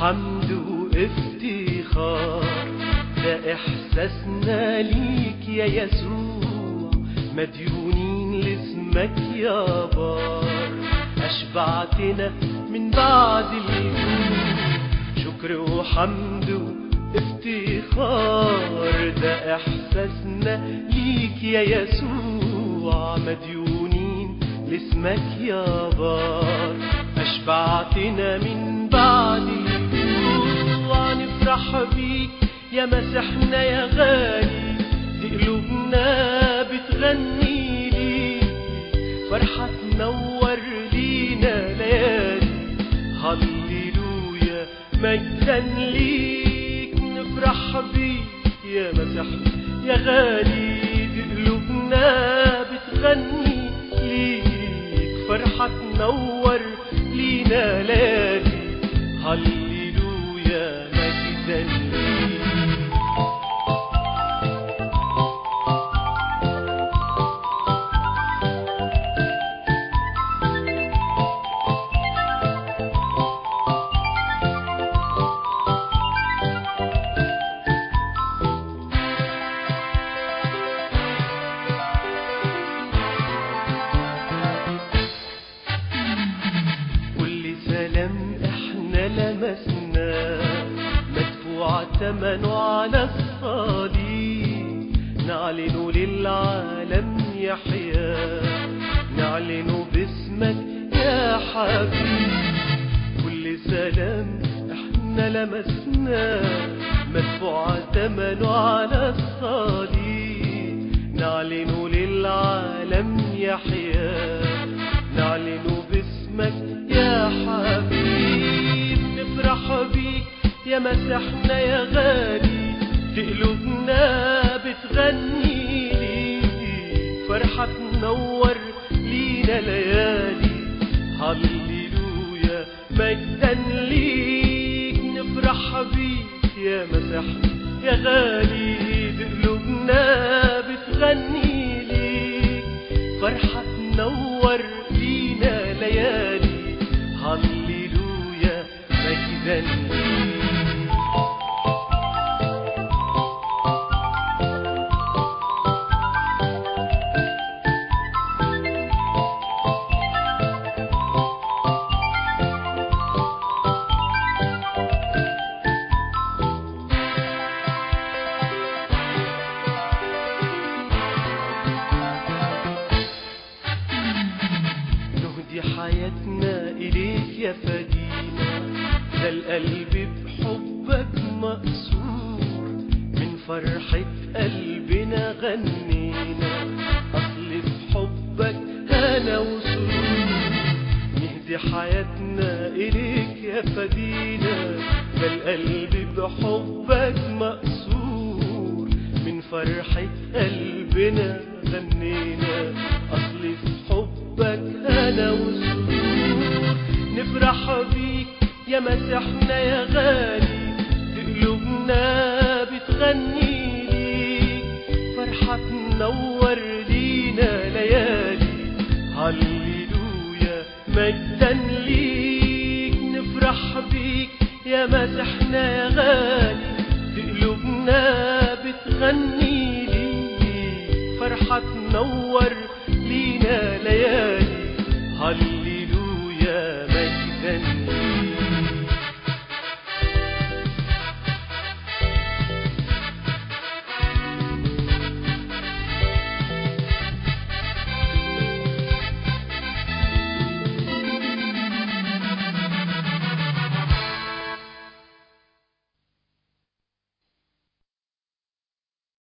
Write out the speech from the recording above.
وحمد وافتخار ده إحساسنا ليك يا يسوع مديونين لاسمك يا بار أشبعتنا من بعد الجوع شكر وحمد وافتخار ده إحساسنا ليك يا يسوع مديونين لاسمك يا بار أشبعتنا من بعد الجوع نفرح بيك يا مسيحنا يا غالي دي قلوبنا بتغني ليك فرحة تنور لينا ليالي هللويا مجدا ليك نفرح بيك يا مسيحنا يا غالي دي قلوبنا بتغني ليك فرحة تنور لينا ليالي هللويا مجدا ليك كل سلام احنا لمسنا مدفوع ثمنه على الصليب نعلن للعالم يحيا نعلن باسمك يا حبيب كل سلام احنا لمسنا مدفوع ثمنه على الصليب نعلن للعالم يحيا نعلن باسمك يا حبيب نفرح بيك يا مسيحنا يا غالي في قلوبنا بتغني ليك فرحة تنور لينا ليالي هللويا مجدا ليك نفرح بيك يا مسيحنا يا غالي في قلوبنا بتغني ليك فرحة تنور لينا ليالي هللويا مجدا ليك نهدي حياتنا إليك يا فدينا ده القلب بحبك مقصور من فرحة قلبنا غنينا أصل في حبك أنا وسرور نهدي حياتنا إليك يا فدينا ده القلب بحبك مقصور من فرحة قلبنا غنينا أصل في حبك أنا وسرور نفرح بيك يا مسيحنا يا غالي في قلوبنا بتغني ليك فرحة تنور لينا ليالي هللويا مجدا ليك نفرح بيك يا مسيحنا يا غالي في قلوبنا بتغني